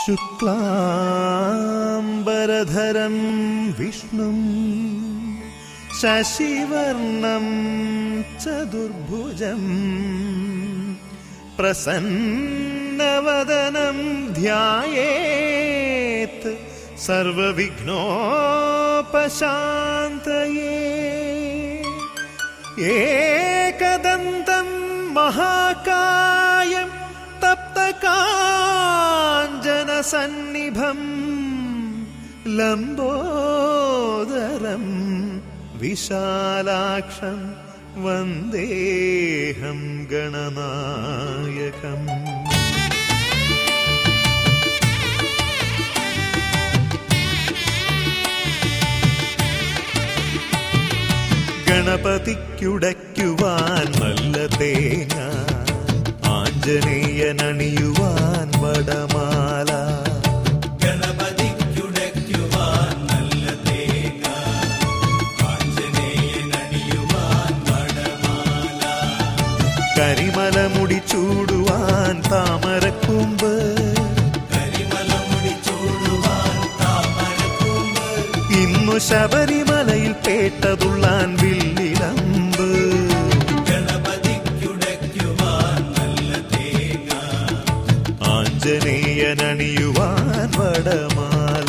शुक्लाम्बरधरं विष्णुं शशिवर्णं चतुर्भुजम् प्रसन्नवदनं ध्यायेत् सर्वविघ्नोपशान्तये एकदन्तं महाकायं तप्तकाञ्जनसन्निभम् लम्बोदरं विशालाक्षं वन्देऽहं गणनायकम् ഗണപതിക്കുടയ്ക്കുവാൻ നല്ല തേങ്ങ ആഞ്ജനേയനണിയുവാൻ വടമാല ഗണപതിക്കുടയ്ക്കുവാൻ നല്ല തേങ്ങ ആഞ്ജനേയനണിയുവാൻ വടമാല കരിമല മുടി ചൂടുവാൻ താമരക്കൂമ്പ് കരിമലമുടി ചൂടുവാൻ താമരക്കൂമ്പ് ഇന്നു ശബരിമലയിൽ പേട്ടതുള്ളാൻ വില്ലിലമ്പ് ഗണപതിക്കുടയ്ക്കുവാൻ നല്ല തേങ്ങ ആഞ്ജനേയനണിയുവാൻ വടമാല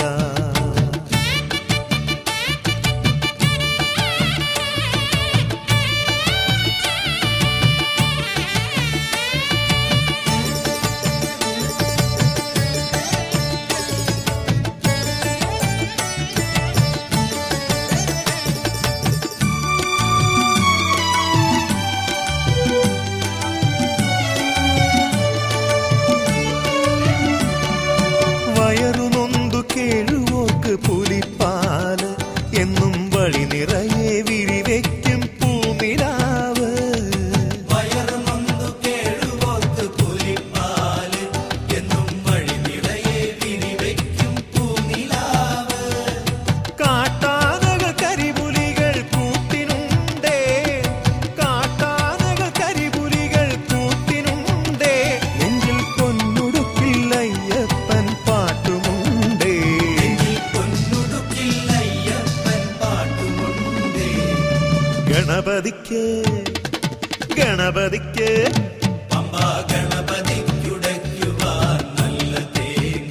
വയറുനൊന്തു കേഴുവോക്ക് പുലിപ്പാല് എന്നും വഴി നിറയെ വിരിവെക്കും പൂനിലാവ് വയറ് നൊന്തു കേഴുവോക്ക് പുലിപ്പാല് എന്നും വഴി നിറയെ വിരിവെക്കും പൂനിലാവ് കാട്ടാനകൾ കരിപുലികൾ കൂട്ടിനുണ്ടേ കാട്ടാനകൾ കരിപുലികൾ കൂട്ടിനുണ്ടേ നെഞ്ചിൽ പൊന്നുടുക്കിൽ അയ്യപ്പൻ പാട്ടുമുണ്ടേ നെഞ്ചിൽ പൊന്നുടുക്കിൽ അയ്യപ്പൻ പാട്ടുമുണ്ടേ ഗണപതിക്ക് ഗണപതിക്ക് പമ്പാ ഗണപതിക്കുടയ്ക്കുവാൻ നല്ല തേങ്ങ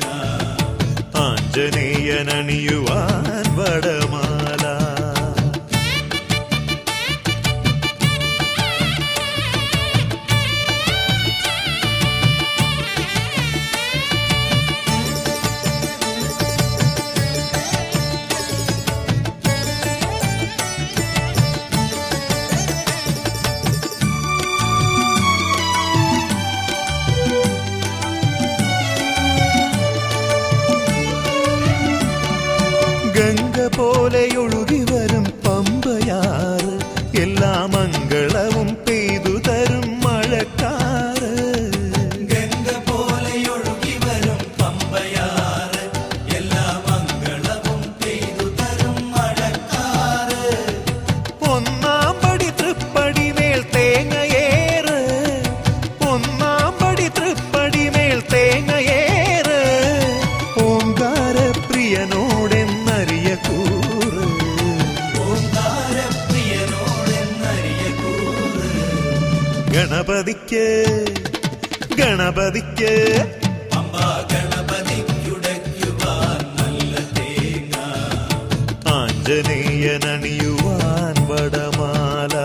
ആഞ്ജനേയനണിയുവാൻ വടമാല ഗംഗ പോലെയൊഴുകി വരും പമ്പയാറ് എല്ലാ മംഗളവും പെയ്തു തരും മഴക്കാറ് ഗംഗ പോലെയൊഴുകി വരും പമ്പയാറ് എല്ലാ മംഗളവും പെയ്തു തരും മഴക്കാറ് ഒന്നാം പടി തൃപ്പടി മേൽ തേങ്ങയേറ് ഒന്നാം പടി തൃപ്പടി മേൽ തേങ്ങയേറ് ഓങ്കാര പ്രിയനോടെന്നറിയ കൂറ് ഓങ്കാരപ്രിയനോടെന്നറിയ കൂറ് ഗണപതിക്ക് ഗണപതിക്ക് പമ്പാ ഗണപതിക്കുടയ്ക്കുവാൻ നല്ല തേങ്ങ ആഞ്ജനേയനണിയുവാൻ വടമാല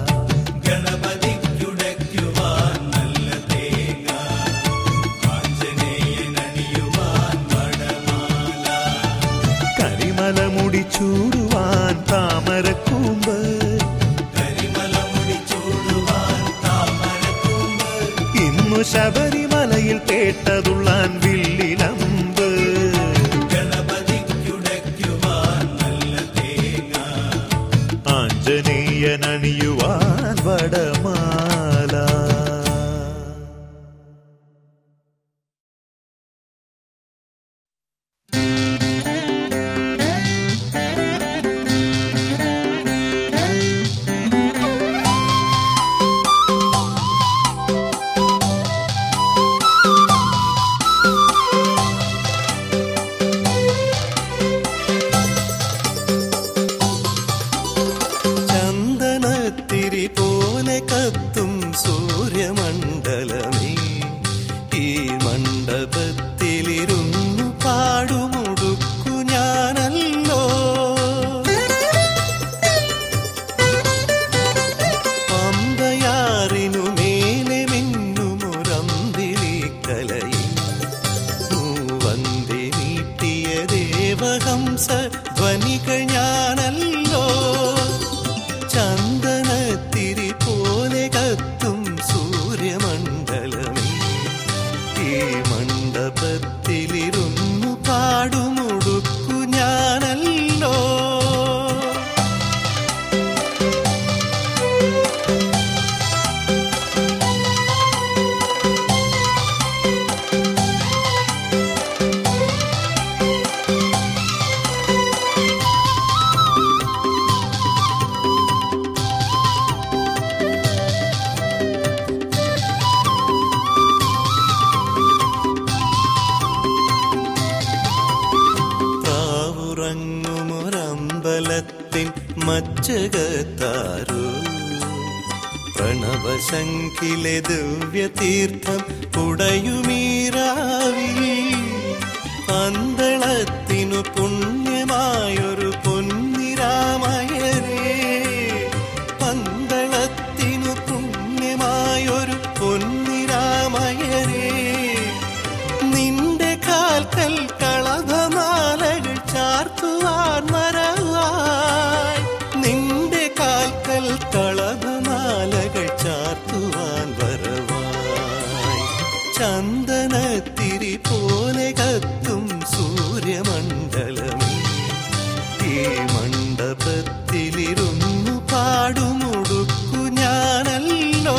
ഗണപതിക്കുടയ്ക്കുവാൻ നല്ല തേങ്ങ ആഞ്ജനേയനണിയുവാൻ വടമാല കരിമല മുടി ചൂടുവാൻ താമരക്കൂമ്പ് കരിമലമുടി ചൂടുവാൻ താമരക്കൂമ്പ് ഇന്നു ശബരിമലയിൽ പേട്ടതുള്ളാൻ വില്ലിലമ്പ് ഗണപതിക്കുടയ്ക്കുവാൻ നല്ല തേങ്ങ ആഞ്ജനേയനണിയുവാൻ വടമാല ും ദേവഹംസ ധ്വനികൾ ഞാനല്ലോ ചന്ദനത്തിരി പോലെ കത്തും സൂര്യമണ്ഡലമേ ഈ മണ്ഡപത്തിലിരുന്നു പാടുമുടുക്കു ഞാനല്ലോ പ്രാവുറങ്ങുമൊരമ്പലത്തിൻ മച്ചകത്താരോ പ്രണവശങ്കിലെ ദിവ്യതീർത്ഥം ഉടയുമീരാവിൽ പന്തളത്തിനു പുണ്യമായൊരു പൊന്നിരാമയരേ പന്തളത്തിനു പുണ്യമായൊരു പൊന്നിരാമയരേ നിന്റെ കാൽക്കൽ കളഭമാലകൾ ചാർത്തുവാൻ മറവായി നിന്റെ കാൽക്കൽ കളഭമാലകൾ ചാർത്തുവാൻ വരവായി ചന്ദനത്തിരി പോലെ കത്തും സൂര്യമണ്ഡലമേ ഈ മണ്ഡപത്തിലിരുന്നു പാടുമുടുക്കു ഞാനല്ലോ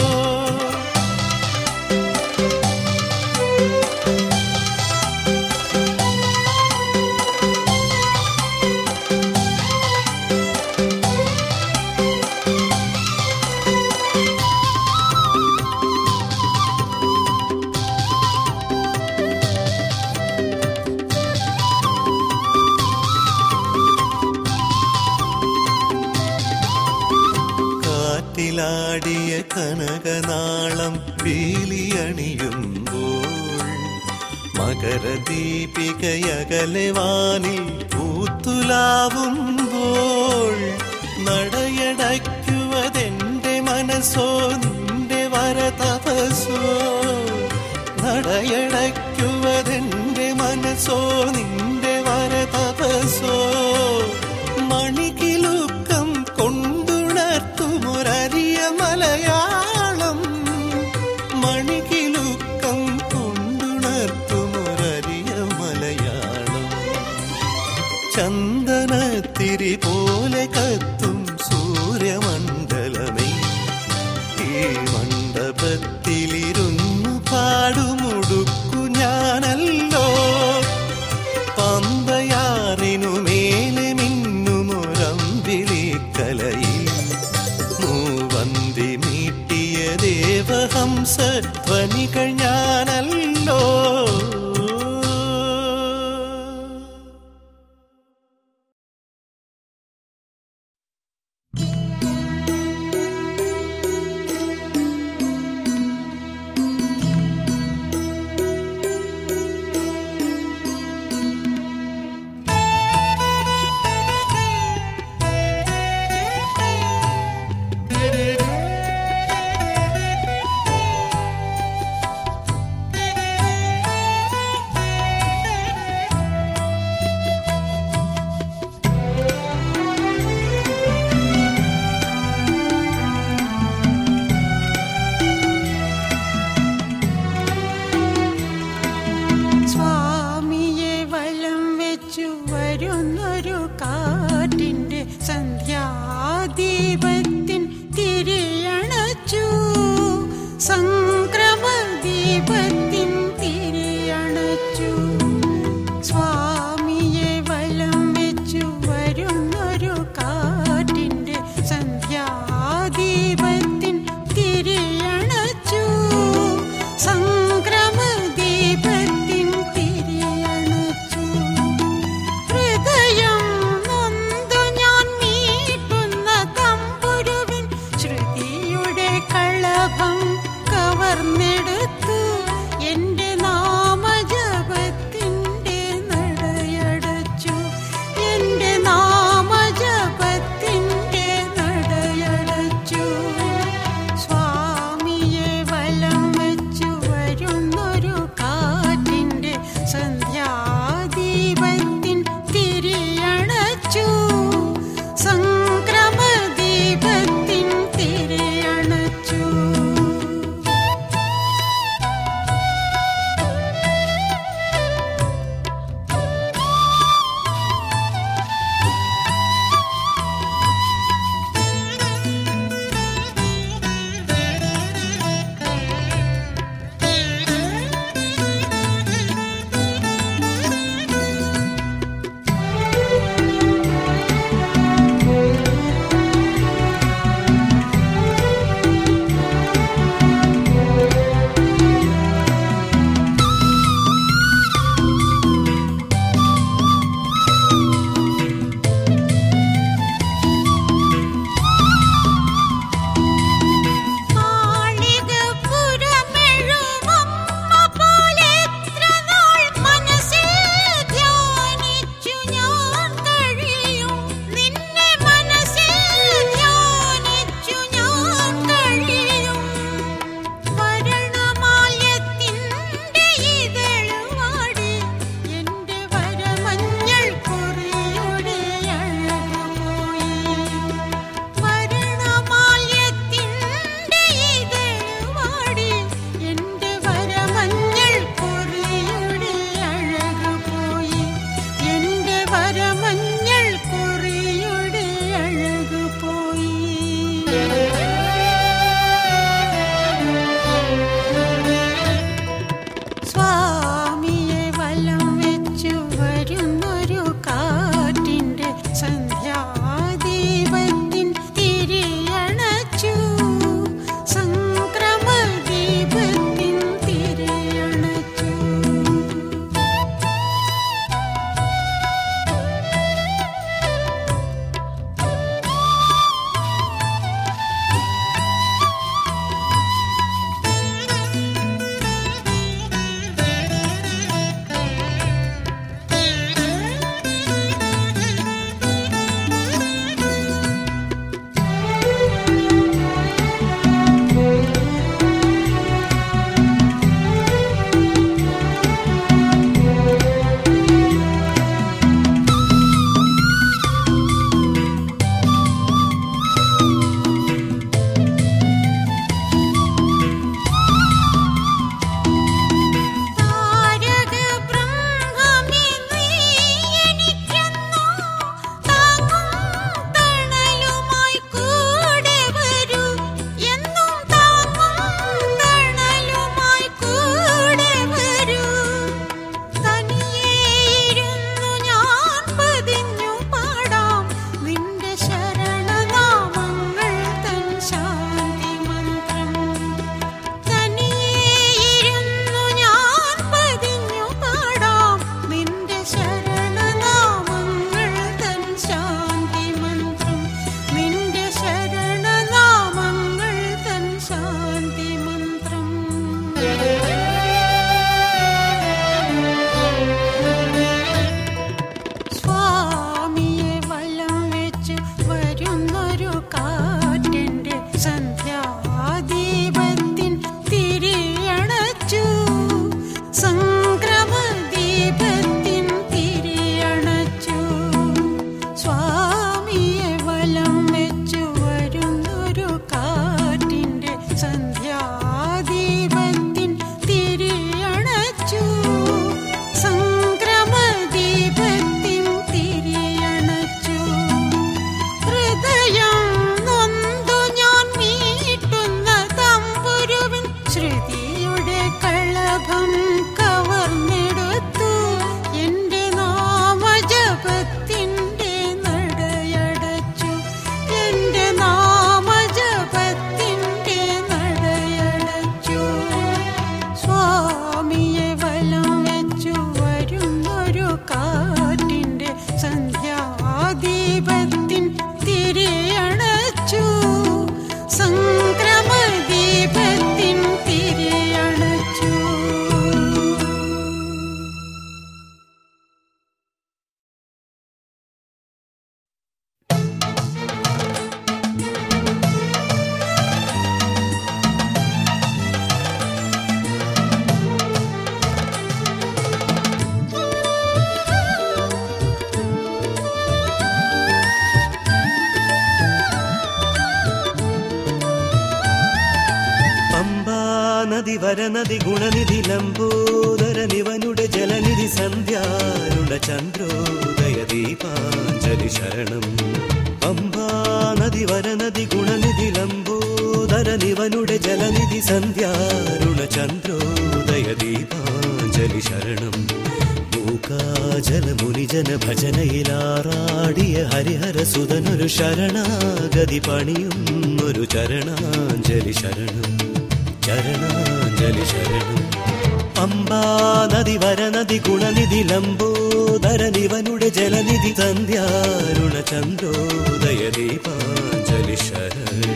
കാറ്റിലാടിയ കനകനാളം വീലിയണിയുമ്പോൾ മകരദീപികയകലെ വാനിൽ പൂത്തുലാവുമ്പോൾ നടയടയ്ക്കുവതെന്റെ മനസ്സോ നിന്റെ വരതപസോ നടയടയ്ക്കുവതെന്റെ മനസ്സോ നിന്റെ വരതപസോ മണികിലുക്കം കൊണ്ടുണർത്തുമൊരരിയ മലയാളം മണികിലുക്കം കൊണ്ടുണർത്തുമൊരരിയ മലയാളം ചന്ദനത്തിരി പോലെ കത്തും സൂര്യമണ്ഡലമേ ഈ മണ്ഡപത്തിലിരുന്നു പാടുമുടുക്കു ഞാനല്ലോ പമ്പയാറിനു മേലെ മിന്നുമൊരമ്പിളിക്കലയിൽ മൂവന്തി മീട്ടിയ ദേവഹംസ ധ്വനികൾ ഞാനല്ലോ വരനദി ഗുണനിധി ലംബോദരനിവനുടെ ജലനിധി സന്ധ്യാരുണ ചന്ദ്രോദയ ദീപാഞ്ജലി ശരണം പമ്പാ നദി വരനദി ഗുണനിധി ലംബോദരനിവനുടെ ജലനിധി സന്ധ്യാരുണ ചന്ദ്രോദയ ദീപാഞ്ജലി ശരണം മൂകാജലമുനിജന ഭജനയിലാറാടിയ ഹരിഹര സുതനൊരു ശരണാഗതി പണിയുന്നൊരു ചരണാഞ്ജലി ശരണം ചരണാഞ്ജലി ശരണം അമ്പാ നദി വരനദി ഗുണനിധി ലംബോദരനിവനുടെ ജലനിധി സന്ധ്യാരുണ ചന്ദ്രോദയ ദീപാഞ്ജലി ശരണം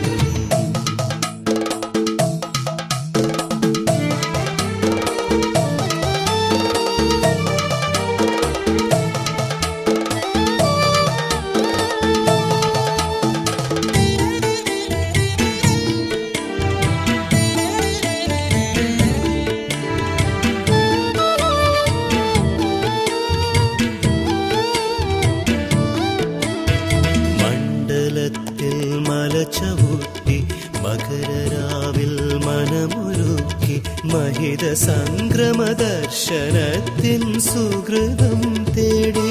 മണ്ഡലത്തിൽ മലച്ചവുട്ടി മകരരാവിൽ മനമൊരുക്കി മഹിത സംക്രമ ദർശനത്തിൻ സുഹൃതം തേടി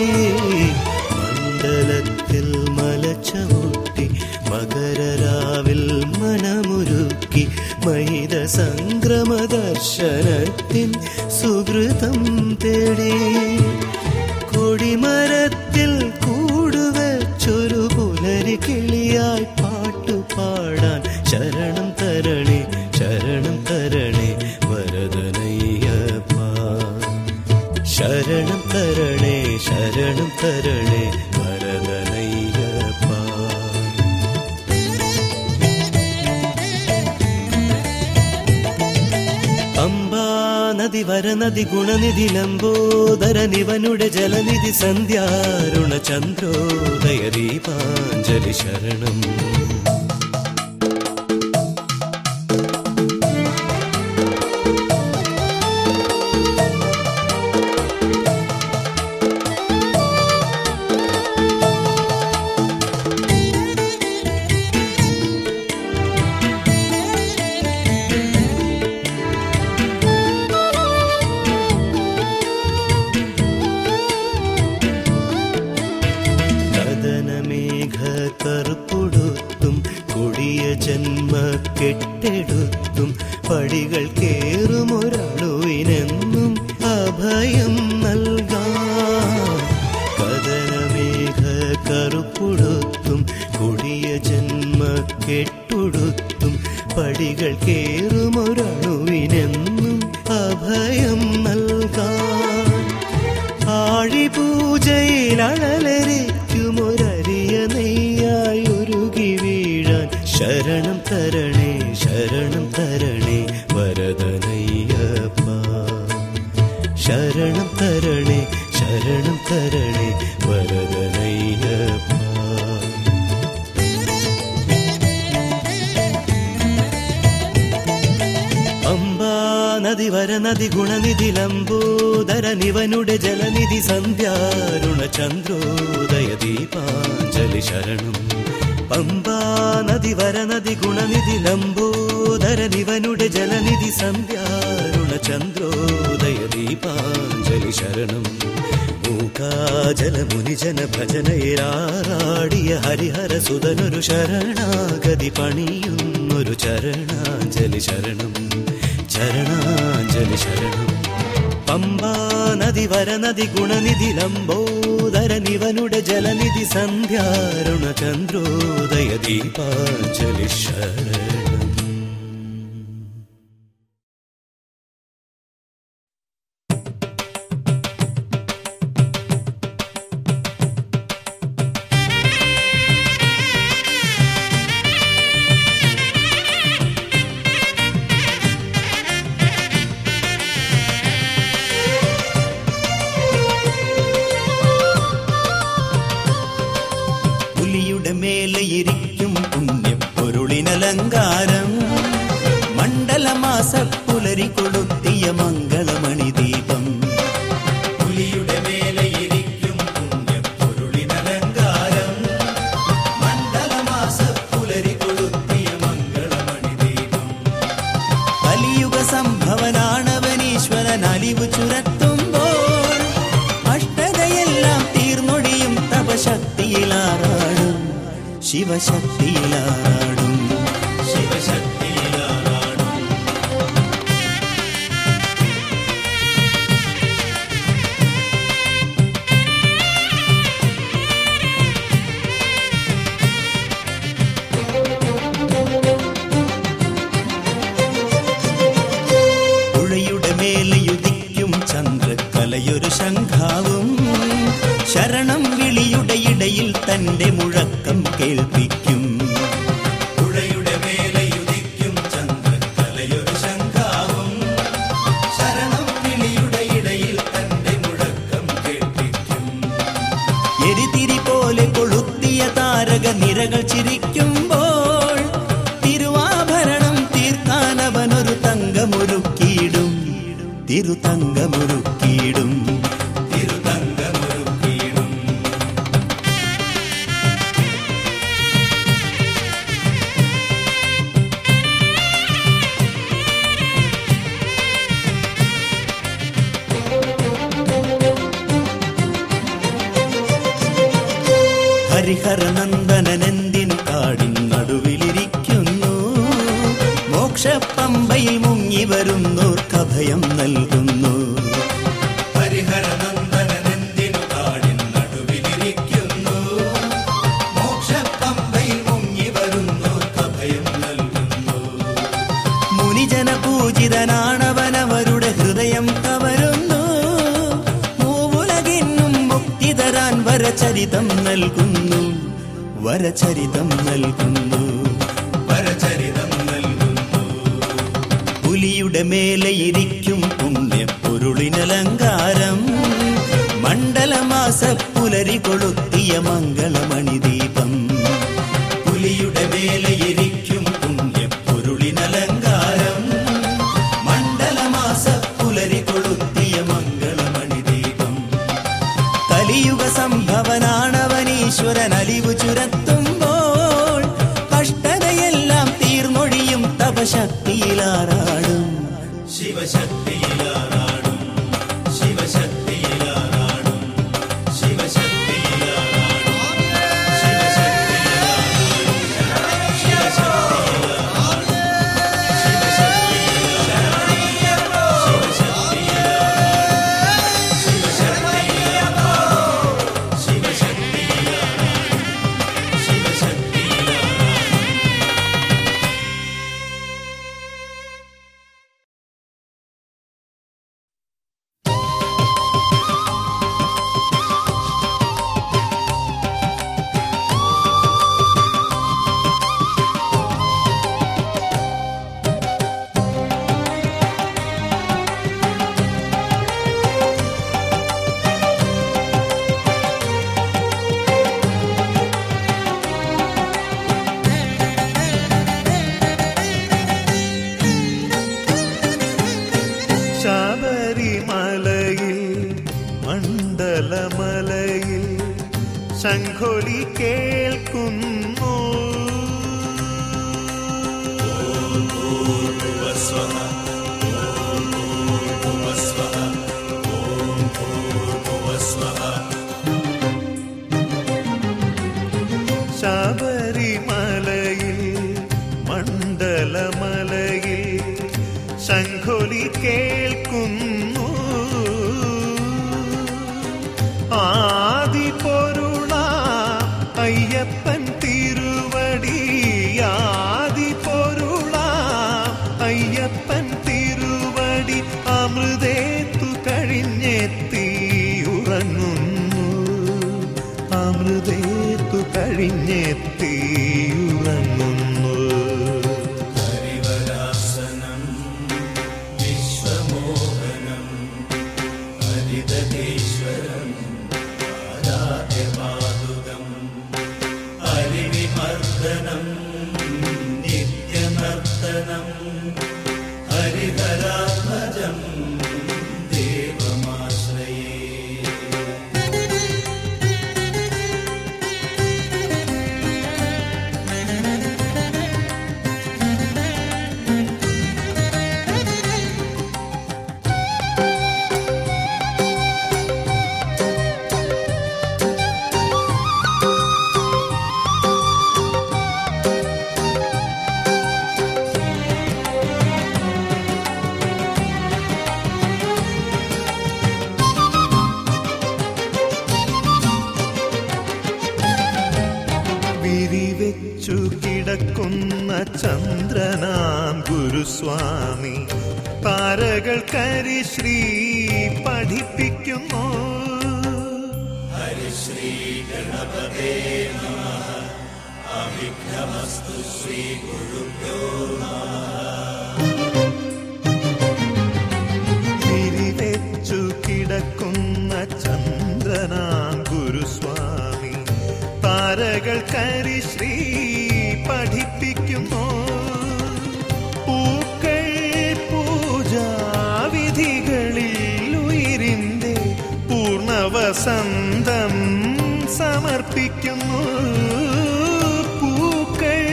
മണ്ഡലത്തിൽ മലച്ചവുട്ടി മകരരാവിൽ മനമൊരുക്കി മഹിത സംക്രമ ദർശനത്തിൻ സുഹൃതം തേടി കൊടിമരത്തിൽ കൂടുവച്ചൊരു പുലരി കിളിയായി പാട്ടുപാടാൻ ശരണം തരണേ ശരണം തരണേ വരദനയ്യപ്പ ശരണം തരണേ ശരണം തരണേ വരദനയ്യപ്പ അമ്പാ നദി വരനദി ഗുണനിധി ലംബോദരനിവനുടെ ജലനിധി സന്ധ്യാരുണ ചന്ദ്രോദയ ദീപാഞ്ജലി ശരണം കഥനമേഘ കറുപ്പൊടുത്തും കൊടിയ ജന്മ കെട്ടെടുത്തും പടികൾ കേറുമൊരളുവിനെന്നും അഭയം നൽകാം കഥനമേഘ കറുപ്പൊടുത്തും കൊടിയ ജന്മ കെട്ടുടുത്തും പടികൾ കേറുമൊരളുവിനെന്നും അഭയം നൽകാം ആഴിപൂജയിൽ അഴലരിക്കുമൊരരിയ നെയ്യായി ഒരുകി വീഴാൻ ശരണം തരണേ ശരണം തരണേ വരദനയ്യപ്പ ശരണം തരണേ ശരണം തരണേ വരദനയ്യപ്പ അമ്പാ നദി വരനദി ഗുണനിധി ലംബോദരനിവനുടെ ജലനിധി സന്ധ്യാരുണ ചന്ദ്രോദയ ദീപാഞ്ജലി ശരണം പമ്പാ നദി വരനദി ഗുണനിധി ലംബോദരനിവനുടെ ജലനിധി സന്ധ്യാരുണ ചന്ദ്രോദയ ദീപാഞ്ജലി ശരണം മൂകാജലമുനിജന ഭജനയിലാറാടിയ ഹരിഹര സുതനൊരു ശരണാഗതി പണിയുന്നൊരു ചരണാഞ്ജലി ശരണം ചരണാഞ്ജലി ശരണം പമ്പാ നദി വരനദി ഗുണനിധി ലംബോദരനിവനുടെ ജലനിധി സന്ധ്യാരുണ ചന്ദ്രോദയ ദീപാഞ്ജലി ശരണം പുലിയുടെ മേലെ ഇരിക്കും പുണ്യപ്പൊരുളിനലങ്കാരം മണ്ഡലമാസ പുലരി കൊളുത്തിയ മംഗളമണി ദീപം പുലിയുടെ മേലെ ഇരിക്കും പുണ്യപ്പൊരുളിനലങ്കാരം മണ്ഡലമാസ പുലരി കൊളുത്തിയ മംഗളമണി ദീപം കലിയുഗ സംഭ ശിവശക്തിയിലാറാടും ശിവശക്തിയിലാറാടും പുഴയുടെ മേലെയുദിക്കും ചന്ദ്രക്കലയൊരു ശംഖാവും ശരണം വിളിയുടെ ഇടയിൽ തന്റെ മുഴക്കം കേൾപ്പിക്കും പുഴയുടെ മേലെയുദിക്കും ചന്ദ്രക്കലയൊരു ശംഖാവും ശരണം വിളിയുടെ ഇടയിൽ തന്റെ മുഴക്കം കേൾപ്പിക്കും എരിതിരി പോലെ കൊളുത്തിയ താരക നിരകൾ ചിരിക്കുമ്പോൾ തിരുവാഭരണം തീർക്കാൻ അവനൊരു തങ്കമൊരുക്കിയിടും തിരുതങ്കമൊരുക്കിയിടും തിരുതങ്കമൊരുക്കിയിടും ഹരിഹരനന്ദനനെന്തിനു കാടിൻ നടുവിലിരിക്കുന്നു മോക്ഷപ്പമ്പയിൽ മുങ്ങി വരുന്നോർക്കഭയം നൽകുന്നു ഹരിഹരനന്ദനനെന്തിനു കാടിൻ നടുവിലിരിക്കുന്നു മോക്ഷപ്പമ്പയിൽ മുങ്ങി വരുന്നോർക്കഭയം നൽകുന്നു മുനിജന പൂജിതനാണവനവരുടെ ഹൃദയം കവരുന്നു മൂവുലകിന്നും മുക്തി തരാൻ വരചരിതം നൽകുന്നു വരചരിതം നൽകുന്നു വരചരിതം നൽകുന്നു പുലിയുടെ മേലെയിരിക്കും പുണ്യപ്പൊരുളിനലങ്കാരം മണ്ഡലമാസ പുലരി കൊളുത്തിയ മംഗളമണിദീപം പുലിയുടെ മേലെയിരിക്കും പുണ്യപ്പൊരുളിനലങ്കാരം മണ്ഡലമാസ പുലരി കൊളുത്തിയ മംഗളമണിദീപം കലിയുഗ സംഭവനാണവനീശ്വരൻ അലിവു ചുരത്തുമ്പോൾ കഷ്ടതയെല്ലാം തീർന്നൊഴിയും തപശക്തിയിലാറാടും ശിവശക്തിയിലാറാടും ശിവശക്തിയിലാറാടും ശിവശക്തിയിലാറാടും ശബരിമലയിൽ മണ്ഡലമലയിൽ ശംഖൊലി കേൾക്കുന്നു ശബരിമലയിൽ മണ്ഡലമലയിൽ ശംഖൊലി കേൾക്കുന്നു ആദി പൊരുള അയ്യപ്പൻ തിരുവടി ആദി പൊരുള അയ്യപ്പൻ തിരുവടി അമൃതേത്തു കഴിഞ്ഞെത്തി ഉറങ്ങുന്നു അമൃതേത്തു കഴിഞ്ഞെത്തി ഉറങ്ങുന്നു ഹരിവരാസനം വിശ്വമോഹനം ഹരിതേശ്വരം ആരാധ്യപാദുകം ഹരിവിമർദ്ദനം നിത്യമർദ്ദനം ഹരിഹരാത്മജം ദേവമാശ്രയേ ചന്ദ്രനാം ഗുരുസ്വാമി താരകൾ കരിശ്രീ പഠിപ്പിക്കുന്നു ഹരിശ്രീ ഗണപതേ നമ അവിഘ്നമസ്തു ശ്രീ ഗുരുഭ്യോ തിരിവെച്ചു കിടക്കുന്ന ചന്ദ്രനാം ഗുരുസ്വാമി താരകൾ കരിശ്രീ പഠിപ്പിക്കുന്നു പൂക്കൾ പൂജാവിധികളിൽ ഉയിരിന്റെ പൂർണ്ണവസന്തം സമർപ്പിക്കുന്നു പൂക്കൾ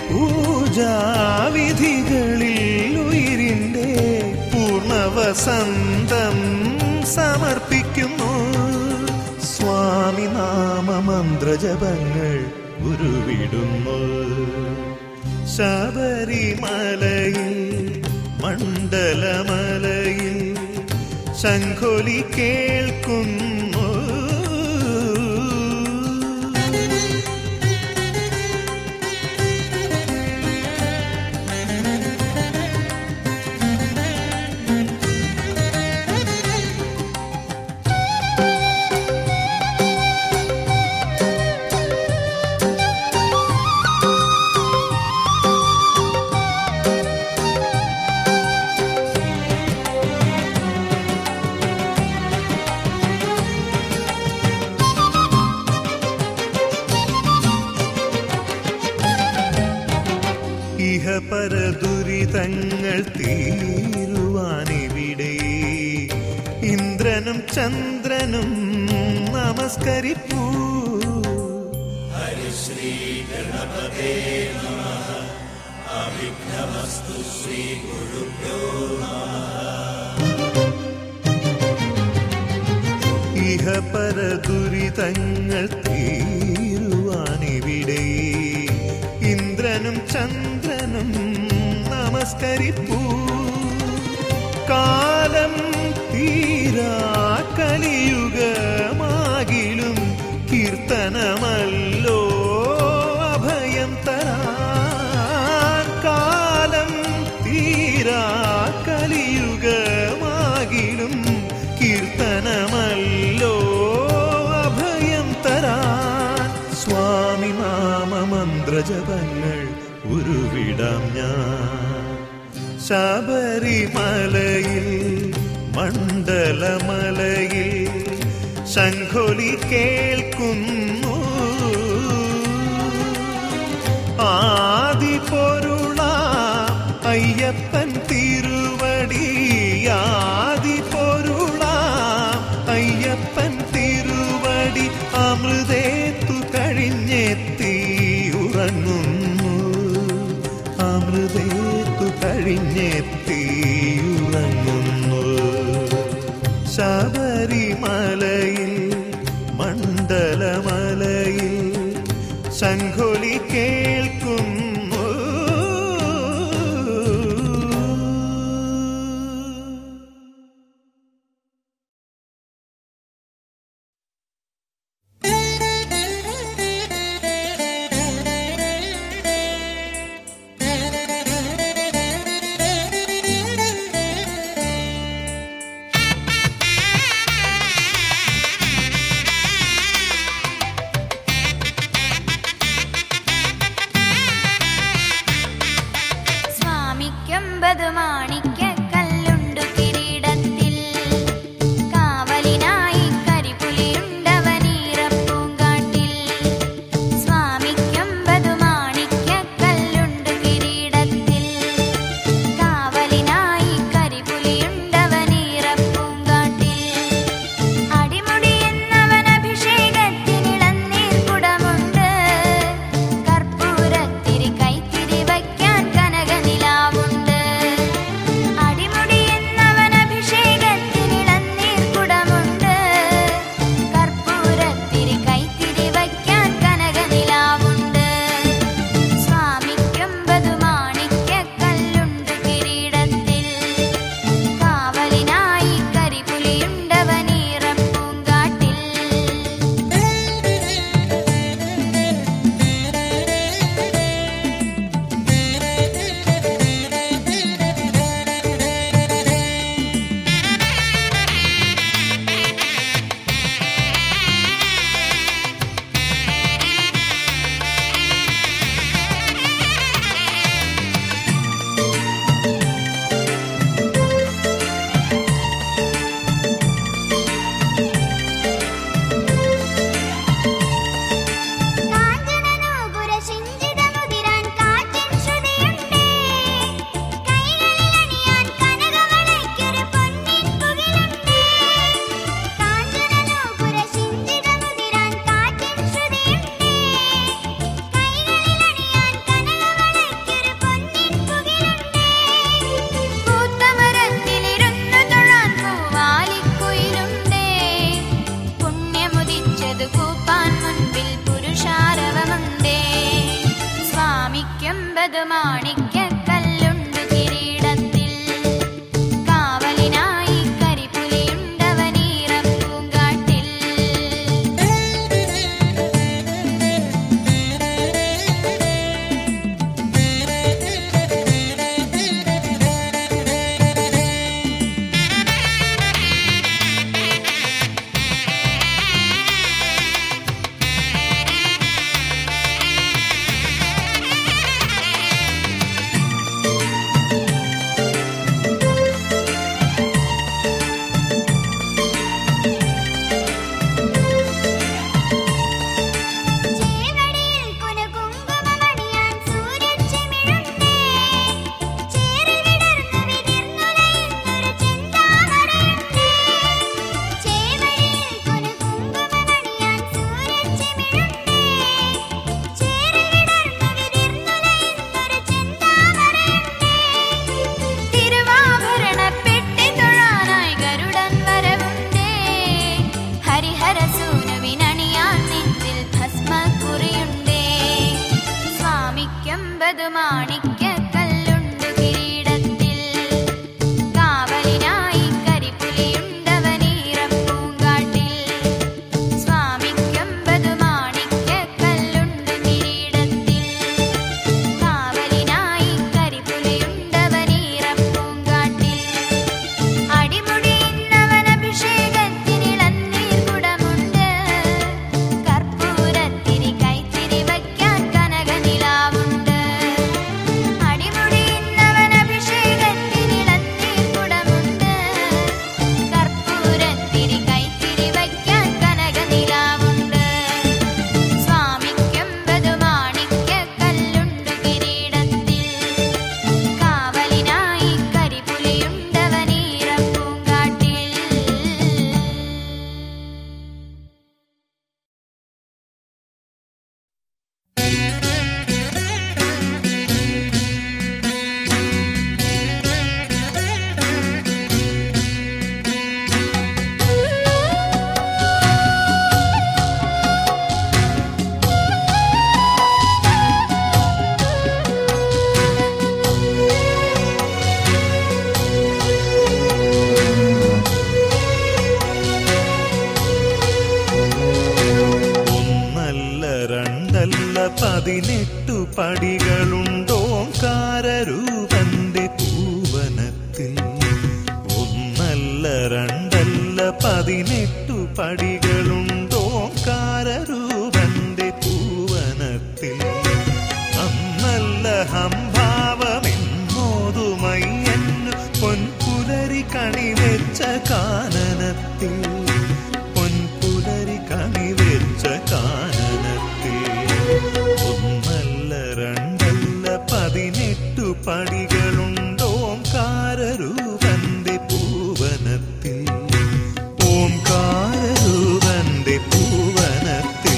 പൂജാവിധികളിൽ ഉയിരിന്റെ പൂർണ്ണവസന്തം സമർപ്പിക്കുന്നു സ്വാമി നാമമന്ത്രജപങ്ങൾ ഉരുവിടുന്നു ശബരിമലയിൽ മണ്ഡലമലയിൽ ശംഖൊലി കേൾക്കുന്നു ഇഹപര ദുരിതങ്ങൾ തീരുവാനിവിടെ ഇന്ദ്രനും ചന്ദ്രനും നമസ്കരിപ്പൂ ഹരിശ്രീ ഗണപതേ നമ അവിഘ്നമസ്തു ശ്രീ ഗുരുഭ്യോ ഇഹപര ദുരിതങ്ങൾ തീരുവാനിവിടെ ഇന്ദ്രനും ചന്ദ്രനും നമസ്കരിപ്പൂ കാലം തീരാ കലിയുഗമാകിലും കീർത്തനമല്ലോ അഭയം തരാൻ കാലം തീരാ കലിയുഗമാകിലും കീർത്തനമല്ലോ അഭയം തരാൻ സ്വാമി നാമമന്ത്രജപങ്ങൾ ഉരുവിടാം ഞാൻ ശബരിമലയിൽ മണ്ഡലമലയിൽ ശംഖൊലി കേൾക്കുന്നു ആദി പൊരുള അയ്യപ്പൻ തിരുവടി ആദി പൊരുള അയ്യപ്പൻ തിരുവടി അമൃതേത്തു കഴിഞ്ഞെത്തി ഉറങ്ങുന്നു അമൃതേത്തു കഴിഞ്ഞെത്തി ഉറങ്ങുന്നു ശബരിമലയിൽ മണ്ഡലമലയിൽ ശംഖൊലി കേൾക്കുന്നു Thank you. പടികളുണ്ടോങ്കാരൂപന്റെ പൂവനത്തിൽ ഒന്നല്ല രണ്ടല്ല പതിനെട്ടു പടികളുണ്ടോങ്കാരൂപന്റെ പൂവനത്തിൽ അന്നല്ല ഹംഭാവമെന്നോതുമയ്യന്നു പൊൻപുലരി കണിവെച്ച കാനനത്തിൽ പൊൻപുലരി കണിവെച്ച കാനനത്തിൽ ഒന്നല്ല രണ്ടല്ല പതിനെട്ടു പടികളുണ്ടോംകാരൂപന്റെ പൂവനത്തിൽ ഓംകാരൂപന്റെ പൂവനത്തിൽ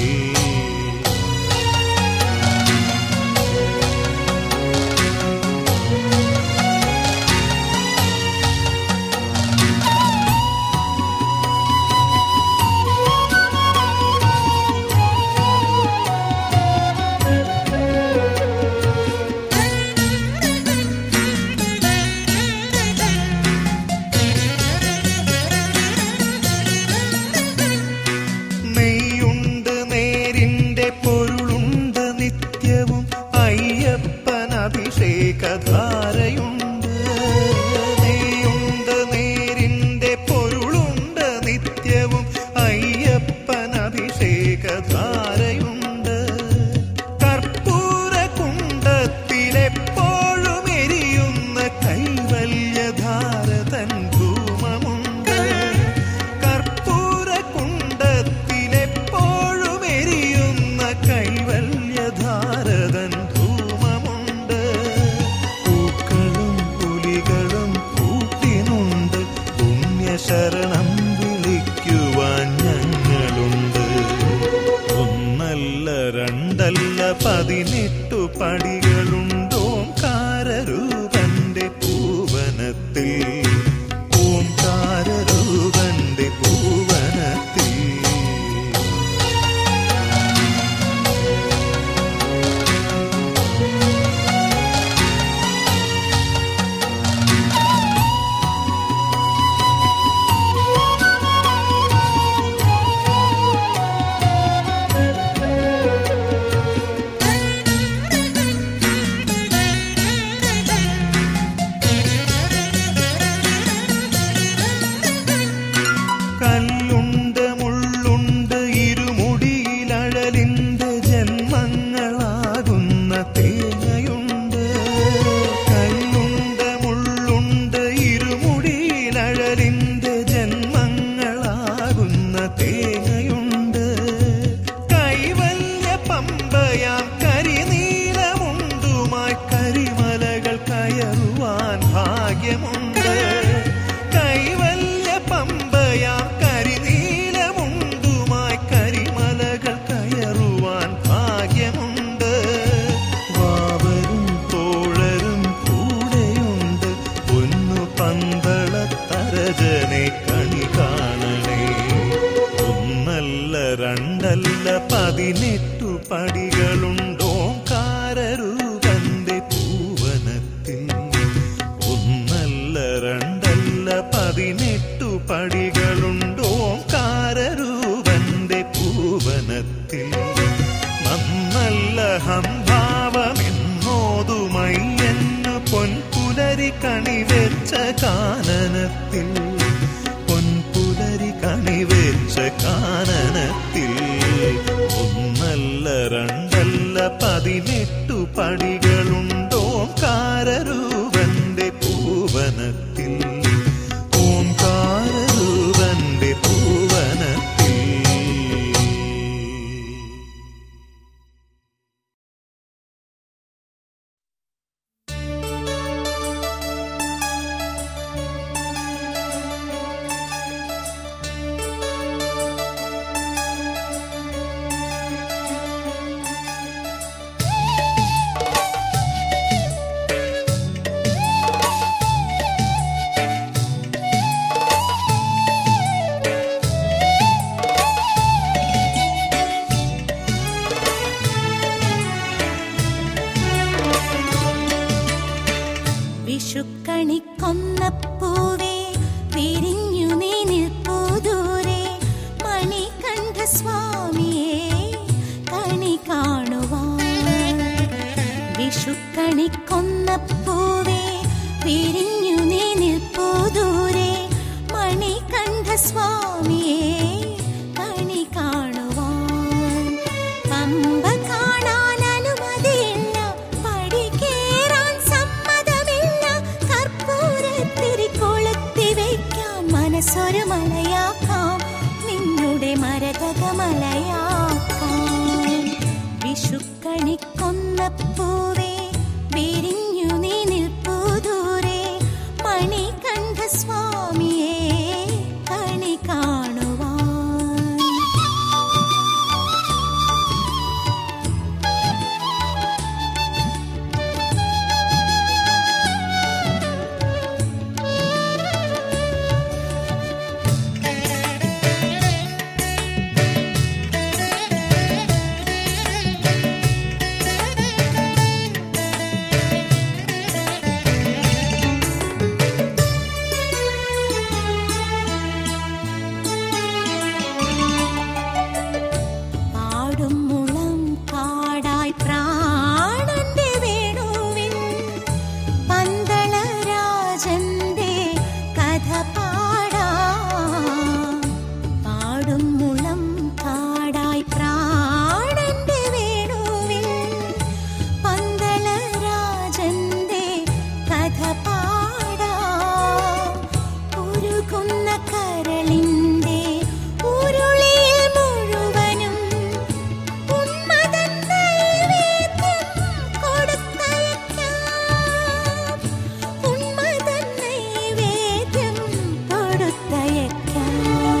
നെയ്യുണ്ട് നേരിന്റെ പൊരുളുണ്ട് നിത്യവും അയ്യപ്പൻ അഭിഷേകധാരയുണ്ട് നെയ്യുണ്ട് നേരിന്റെ പൊരുളുണ്ട് നിത്യവും അയ്യപ്പൻ അഭിഷേകധാരയുണ്ട് കർപ്പൂര കുണ്ടത്തിലെപ്പോഴും എരിയുന്ന കൈവല്യധാരതൻ ധൂമമുണ്ട് കർപ്പൂര കുണ്ടത്തിലെപ്പോഴും എരിയുന്ന കൈവല്യധാരതൻ ധൂമമുണ്ട് പൂക്കളും പുലികളും കൂട്ടിനുണ്ട് പുണ്യശരണം വിളിക്കുവാൻ ഞങ്ങളുണ്ട് ഒന്നല്ല രണ്ടല്ല പതിനെട്ടു പടികളുണ്ടോംകാരൂപന്റെ പൂവനത്തിൽ ഓംകാരൂപന്റെ പൂവനത്തിൽ കല്ലുണ്ട് മുള്ളുണ്ട് ഇരുമുടിയിലഴലിന്റെ ജന്മങ്ങളാകുന്ന തേങ്ങയുണ്ട് കല്ലുണ്ട് മുള്ളുണ്ട് ഇരുമുടിയിലഴലിന്റെ ജന്മങ്ങളാകുന്ന തേങ്ങയുണ്ട് കൈവല്യ പമ്പയാം കരിനീലമുണ്ടുമായി കരിമലകൾ കയറുവാൻ ഭാഗ്യമുണ്ട് കൈവല്യ പമ്പയാം കരിനീലമുണ്ടുമായി കരിമലകൾ കയറുവാൻ ഭാഗ്യമുണ്ട് വാവരും തോഴരും കൂടെയുണ്ട് പൊന്നു പന്തളത്തരജനെ കണി കാണണേ ഒന്നല്ല രണ്ടല്ല പതിനെട്ടു പടികളുണ്ടോംകാരൂപന്റെ പൂവനത്തിൽ ഒന്നല്ല രണ്ടല്ല പതിനെട്ടു പടികളുണ്ടോംകാരൂപന്റെ പൂവനത്തിൽ നന്നല്ല ഹംഭാവമെന്നോതുമയ്യന്നു പൊൻപുലരി കണിവെച്ച കാനനത്തിൽ പൊൻപുലരി കണിവെച്ച കാനനത്തിൽ ഒന്നല്ല രണ്ടല്ല പതിനെട്ടു പടികളുണ്ടോംകാരൂപന്റെ പൂവനത്തിൽ ഓംകാരൂപന്റെ പൂവനത്തിൽ ും സ്വാമിയെ കണി കാണുവാൻ പമ്പ കാണാൻ അനുമതിയില്ല പടി കേറാൻ സമ്മതമില്ല കർപ്പൂരത്തിരി കൊളുത്തി വയ്ക്കാൻ മനസ്സൊരു മലയാക്കാം നിന്നുടെ മരതക മലയാക്കാം വിഷുക്കണിക്കൊന്ന പൂവേ വിരിഞ്ഞു നീ നിൽപ്പൂ ദൂരെ മണി കണ്ട സ്വാമിയെ കണി കാണുവാൻ പാടും മുളം കാടായി പ്രാണന്റെ വേണുവിൻ പന്തളരാജന്റെ കഥ പാടാം പാടും മുളം കാടായി പ്രാണന്റെ വേണുവിൻ പന്തളരാജന്റെ കഥ പാടാം ഉരുകുന്ന കരളിന്റെ ഉരുളിയിൽ മുഴുവനും ഉന്മതൻ നൈവേദ്യം കൊടുത്തയക്കാം ഉന്മതൻ നൈവേദ്യം കൊടുത്തയക്കാം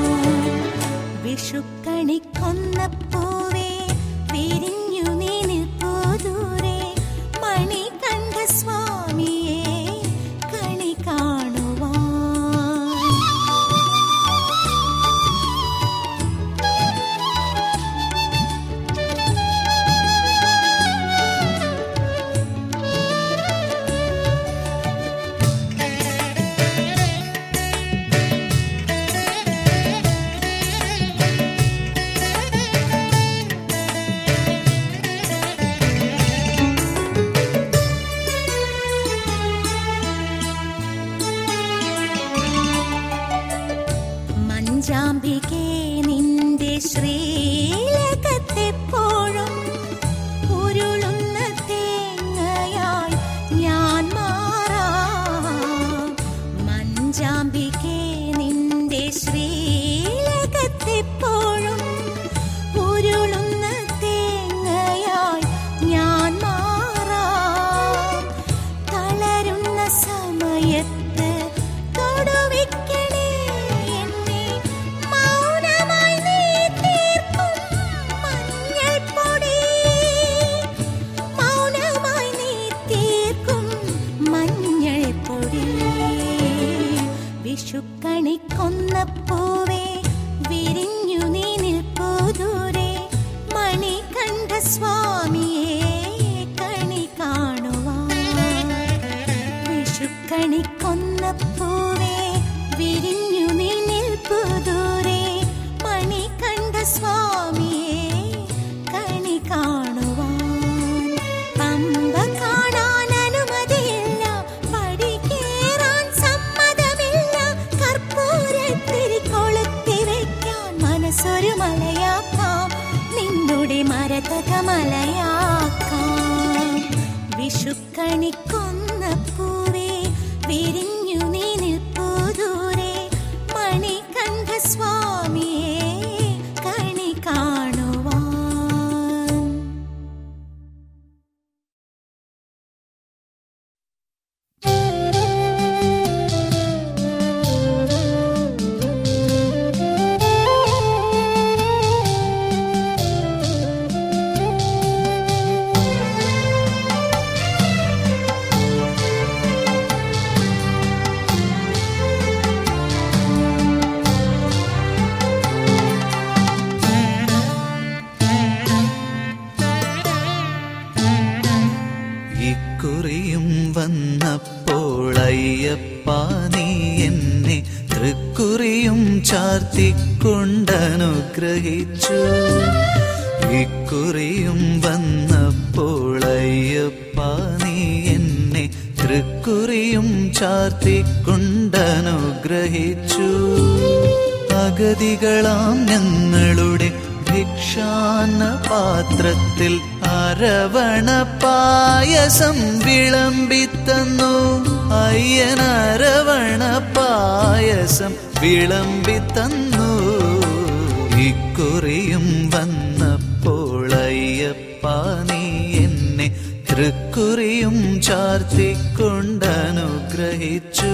വിഷുക്കണിക്കൊന്ന പൂവേ വിരിഞ്ഞു നീ നിൽപ്പൂ ദൂരെ മണി കണ്ട സ്വാമിയെ കണി കാണുവാൻ മഞ്ചാമ്പികേ നിന്റെ ശ്രീലകത്തെപ്പോഴും ഉരുളുന്ന തേങ്ങയായി ഞാൻ മാറാം മഞ്ചാമ്പികേ നിന്റെ ശ്രീലകത്തെപ്പോഴും ഉരുളുന്ന തേങ്ങയായി ഞാൻ മാറാം തളരുന്ന സമയത്ത് തൊടുവിക്കണേ എന്നെ മൗനമായി നീ തീർക്കും മഞ്ഞൾപ്പൊടി മൗനമായി നീ തീർക്കും മഞ്ഞൾപ്പൊടി വിഷുക്കണിക്കൊന്ന പൂവേ വിരിഞ്ഞു നീ നിൽപ്പൂ ദൂരെ മണി കണ്ട സ്വാമിയെ കണി കാണുവാൻ വിഷുക്കണിക്കൊന്ന പൂവേ വിരിഞ്ഞു നീ നിൽപ്പു ദൂരെ മണി കണ്ട സ്വാമിയെ കണി കാണുവാൻ പമ്പ കാണാൻ അനുമതിയില്ല പടി കേറാൻ സമ്മതമില്ല കർപ്പൂരത്തിരി കൊളുത്തി വയ്ക്കാൻ മനസ്സൊരു മലയാക്കാം നിന്നുടെ മരതക മലയാക്കാം വിഷുക്കണിക്കൊന്ന പൂവേ വിരിഞ്ഞു നീ നിൽപ്പൂ ദൂരെ മണി കണ്ട സ്വാമിയെ കണി കാണുവാൻ ഇക്കുറിയും വന്നപ്പോൾ അയ്യപ്പ നീ എന്നെ തൃക്കുറിയും ചാർത്തിക്കൊണ്ടനുഗ്രഹിച്ചു ഇക്കുറിയും വന്നപ്പോൾ അയ്യപ്പ നീ എന്നെ തൃക്കുറിയും ചാർത്തിക്കൊണ്ടനുഗ്രഹിച്ചു അഗതികളാം ഞങ്ങളുടെ ഭിക്ഷാന്ന പാത്രത്തിൽ അരവണ പായസം വിളമ്പിത്തന്നു അയ്യൻ അരവണ പായസം വിളമ്പിത്തന്നു ഇക്കുറിയും വന്നപ്പോൾ അയ്യപ്പ നീ എന്നെ തൃക്കുറിയും ചാർത്തിക്കൊണ്ടനുഗ്രഹിച്ചു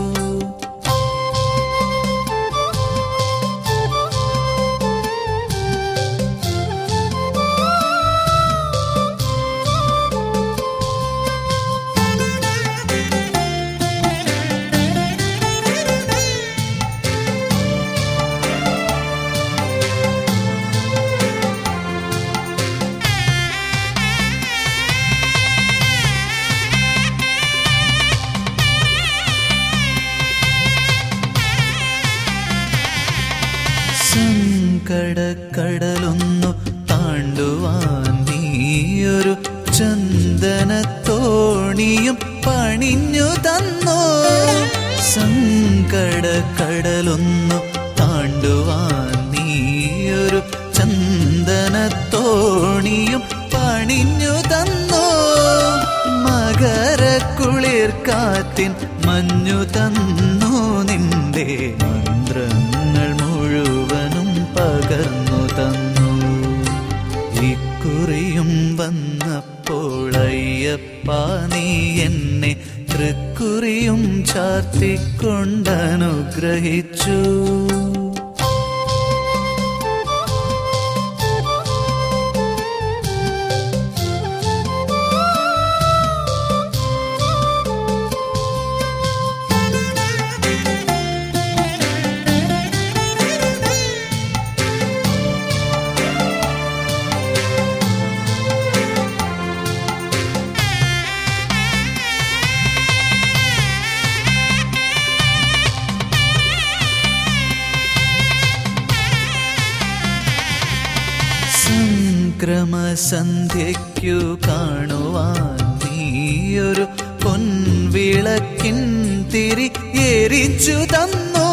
സങ്കടക്കടലൊന്നു താണ്ടുവാൻ നീയൊരു ചന്ദനത്തോണിയും പണിഞ്ഞു തന്നു സങ്കടക്കടലൊന്നു താണ്ടുവാൻ നീയൊരു ചന്ദനത്തോണിയും പണിഞ്ഞു തന്നു മകരക്കുളിർ കാറ്റിൻ മഞ്ഞു തന്നു നിന്റെ മന്ത്രങ്ങൾ മുഴുവനും പകർന്നു തന്നു ഇക്കുറിയും വന്നപ്പോൾ അയ്യപ്പ നീ എന്നെ തൃക്കുറിയും ചാർത്തിക്കൊണ്ടനുഗ്രഹിച്ചു സംക്രമസന്ധ്യയ്ക്കു കാണുവാൻ നീയൊരു പൊൻവിളക്കിൻ തിരി എരിച്ചു തന്നു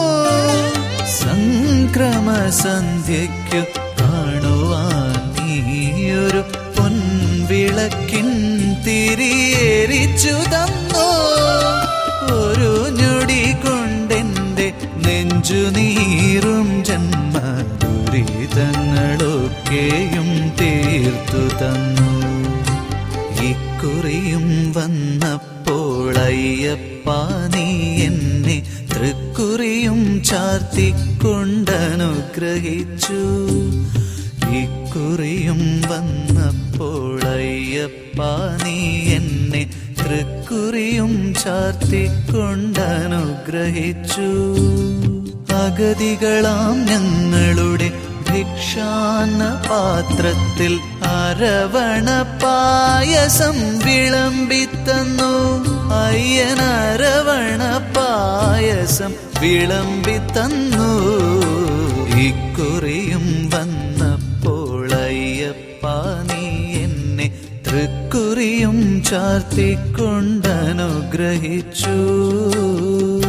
സംക്രമസന്ധ്യയ്ക്കു കാണുവാൻ നീയൊരു പൊൻവിളക്കിൻ തിരി എരിച്ചു തന്നു ഒരു ഞൊടി കൊണ്ടെന്റെ നെഞ്ചു നീറും ജന്മ ദുരിതങ്ങളൊക്കെയും തീർത്തു തന്നു ഇക്കുറിയും വന്നപ്പോൾ അയ്യപ്പ നീ എന്നെ തൃക്കുറിയും ചാർത്തിക്കൊണ്ടനുഗ്രഹിച്ചു ഇക്കുറിയും വന്നപ്പോൾ അയ്യപ്പ നീ എന്നെ തൃക്കുറിയും ചാർത്തിക്കൊണ്ടനുഗ്രഹിച്ചു അഗതികളാം ഞങ്ങളുടെ ഭിക്ഷാന്ന പാത്രത്തിൽ അരവണ പായസം വിളമ്പിത്തന്നു അയ്യൻ അരവണ പായസം വിളമ്പിത്തന്നു ഇക്കുറിയും വന്നപ്പോൾ അയ്യപ്പ നീ എന്നെ തൃക്കുറിയും ചാർത്തിക്കൊണ്ടനുഗ്രഹിച്ചു